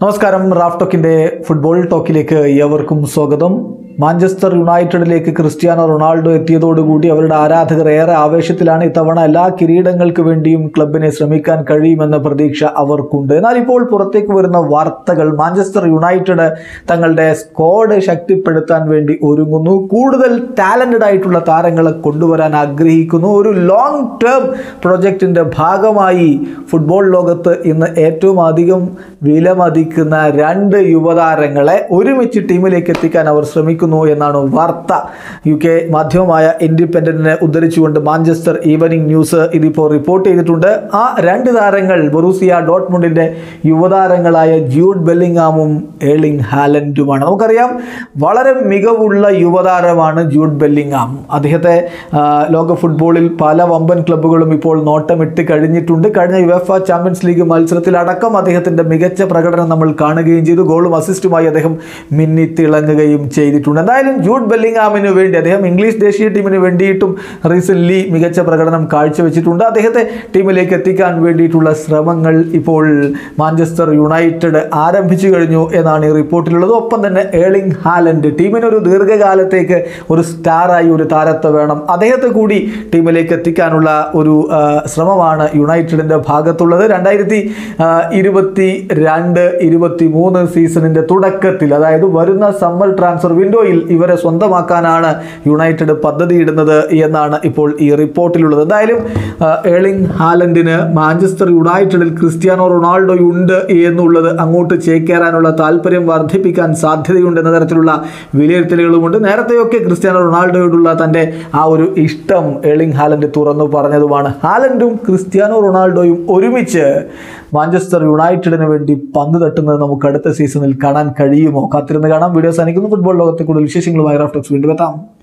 നമസ്കാരം Raf ടോക്കിന്റെ football ടോക്കിലേക്ക് ഏവർക്കും സ്വാഗതം മാഞ്ചസ്റ്റർ യുണൈറ്റഡിലേക്ക് ക്രിസ്ത്യാനോ റൊണാൾഡോ എത്തിയതോടുകൂടി അവരുടെ ആരാധകർ ഏറെ ആവേശത്തിലാണ് ഇത്തവണ എല്ലാ കിരീടങ്ങൾക്ക് വേണ്ടിയും ക്ലബിനെ ശ്രമിക്കാൻ കഴിയുമെന്ന പ്രതീക്ഷ അവർക്കുണ്ട് എന്നാൽ ഇപ്പോൾ പുറത്തേക്ക് വരുന്ന വാർത്തകൾ മാഞ്ചസ്റ്റർ യുണൈറ്റഡ് തങ്ങളുടെ സ്ക്വാഡ് ശക്തിപ്പെടുത്താൻ വേണ്ടി ഒരുങ്ങുന്നു കൂടുതൽ ടാലന്റഡ് ആയിട്ടുള്ള താരങ്ങളെ കൊണ്ടുവരാൻ ആഗ്രഹിക്കുന്നു ഒരു ലോങ് ടേം പ്രൊജക്റ്റിന്റെ ഭാഗമായി ഫുട്ബോൾ ലോകത്ത് ഇന്ന് ഏറ്റവും അധികം വിലമതിക്കുന്ന രണ്ട് യുവതാരങ്ങളെ ഒരുമിച്ച് ടീമിലേക്ക് എത്തിക്കാൻ അവർ ശ്രമിക്കുന്നു എന്നാണ് വാർത്ത യു കെ മാധ്യമമായ ഇൻഡിപെൻഡന്റിനെ ഉദ്ധരിച്ചുകൊണ്ട് മാഞ്ചസ്റ്റർ ഈവനിംഗ് ന്യൂസ് ഇതിപ്പോൾ റിപ്പോർട്ട് ചെയ്തിട്ടുണ്ട് ആ രണ്ട് താരങ്ങൾ ബൊറൂസിയ ഡോട്ട്മുണ്ടിന്റെ യുവതാരങ്ങളായ ജൂഡ് ബെല്ലിംഗാമും ഏളിംഗ് ഹാലൻഡുമാണ് നമുക്കറിയാം വളരെ മികവുള്ള യുവതാരമാണ് ജൂഡ് ബെല്ലിംഗാം അദ്ദേഹത്തെ ആ, ലോക ഫുട്ബോളിൽ പല വമ്പൻ ക്ലബ്ബുകളും ഇപ്പോൾ നോട്ടമിട്ട് കഴിഞ്ഞിട്ടുണ്ട് കഴിഞ്ഞ യുഎഫ ചാമ്പ്യൻസ് ലീഗ് മത്സരത്തിലടക്കം അദ്ദേഹത്തിന്റെ മികച്ച പ്രകടനം നമ്മൾ കാണുകയും ചെയ്തു ഗോളും അസിസ്റ്റുമായി അദ്ദേഹം മിന്നി തിളങ്ങുകയും ചെയ്തിട്ടുണ്ട് എന്തായാലും ജൂഡ് ബെല്ലിംഗാമിന് വേണ്ടി അദ്ദേഹം ഇംഗ്ലീഷ് ദേശീയ ടീമിന് വേണ്ടിയിട്ടും റീസെന്റ് മികച്ച പ്രകടനം കാഴ്ചവെച്ചിട്ടുണ്ട് അദ്ദേഹത്തെ ടീമിലേക്ക് എത്തിക്കാൻ വേണ്ടിയിട്ടുള്ള ശ്രമങ്ങൾ ഇപ്പോൾ മാഞ്ചസ്റ്റർ യുണൈറ്റഡ് ആരംഭിച്ചു കഴിഞ്ഞു എന്നാണ് ഈ റിപ്പോർട്ടിലുള്ളത് ഒപ്പം തന്നെ ഏളിംഗ് ഹാലൻഡ് ടീമിനൊരു ദീർഘകാലത്തേക്ക് ഒരു സ്റ്റാറായി ഒരു താരത്തെ വേണം അദ്ദേഹത്തെ കൂടി ടീമിലേക്ക് എത്തിക്കാനുള്ള ഒരു ആ, ശ്രമമാണ് യുണൈറ്റഡിന്റെ ഭാഗത്തുള്ളത് രണ്ടായിരത്തി ഇരുപത്തി രണ്ട് ഇരുപത്തി മൂന്ന് സീസണിന്റെ തുടക്കത്തിൽ അതായത് വരുന്ന സമ്മർ ട്രാൻസ്ഫർ വിൻഡോയിൽ ഇവരെ സ്വന്തമാക്കാനാണ് യുണൈറ്റഡ് പദ്ധതിയിടുന്നത് എന്നാണ് ഇപ്പോൾ ഈ റിപ്പോർട്ടിലുള്ളത് എന്തായാലും ആ, ഏളിംഗ് ഹാലൻഡിന് മാഞ്ചസ്റ്റർ യുണൈറ്റഡിൽ ക്രിസ്ത്യാനോ റൊണാൾഡോ ഉണ്ട് എന്നുള്ളത് അങ്ങോട്ട് ചേക്കേറാനുള്ള താല്പര്യം വർദ്ധിപ്പിക്കാൻ സാധ്യതയുണ്ട് എന്ന തരത്തിലുള്ള വിലയിരുത്തലുകളുമുണ്ട് നേരത്തെയൊക്കെ ക്രിസ്ത്യാനോ റൊണാൾഡോയോടുള്ള തൻ്റെ ആ ഒരു ഇഷ്ടം ഏളിംഗ് ഹാലൻഡ് തുറന്നു പറഞ്ഞതുമാണ് ഹാലൻഡും ക്രിസ്ത്യാനോ റൊണാൾഡോയും ഒരുമിച്ച് മാഞ്ചസ്റ്റർ യുണൈറ്റഡിന് വേണ്ടി പന്ത് തട്ടുന്നത് നമുക്ക് അടുത്ത സീസണിൽ കാണാൻ കഴിയുമോ കാത്തിരുന്ന് കാണാം വീഡിയോ സാധിക്കുന്നു ഫുട്ബോൾ ലോകത്തെ കൂടുതൽ വിശേഷങ്ങളുമായി റാഫ്റ്റോക്സ് വീണ്ടും എത്താം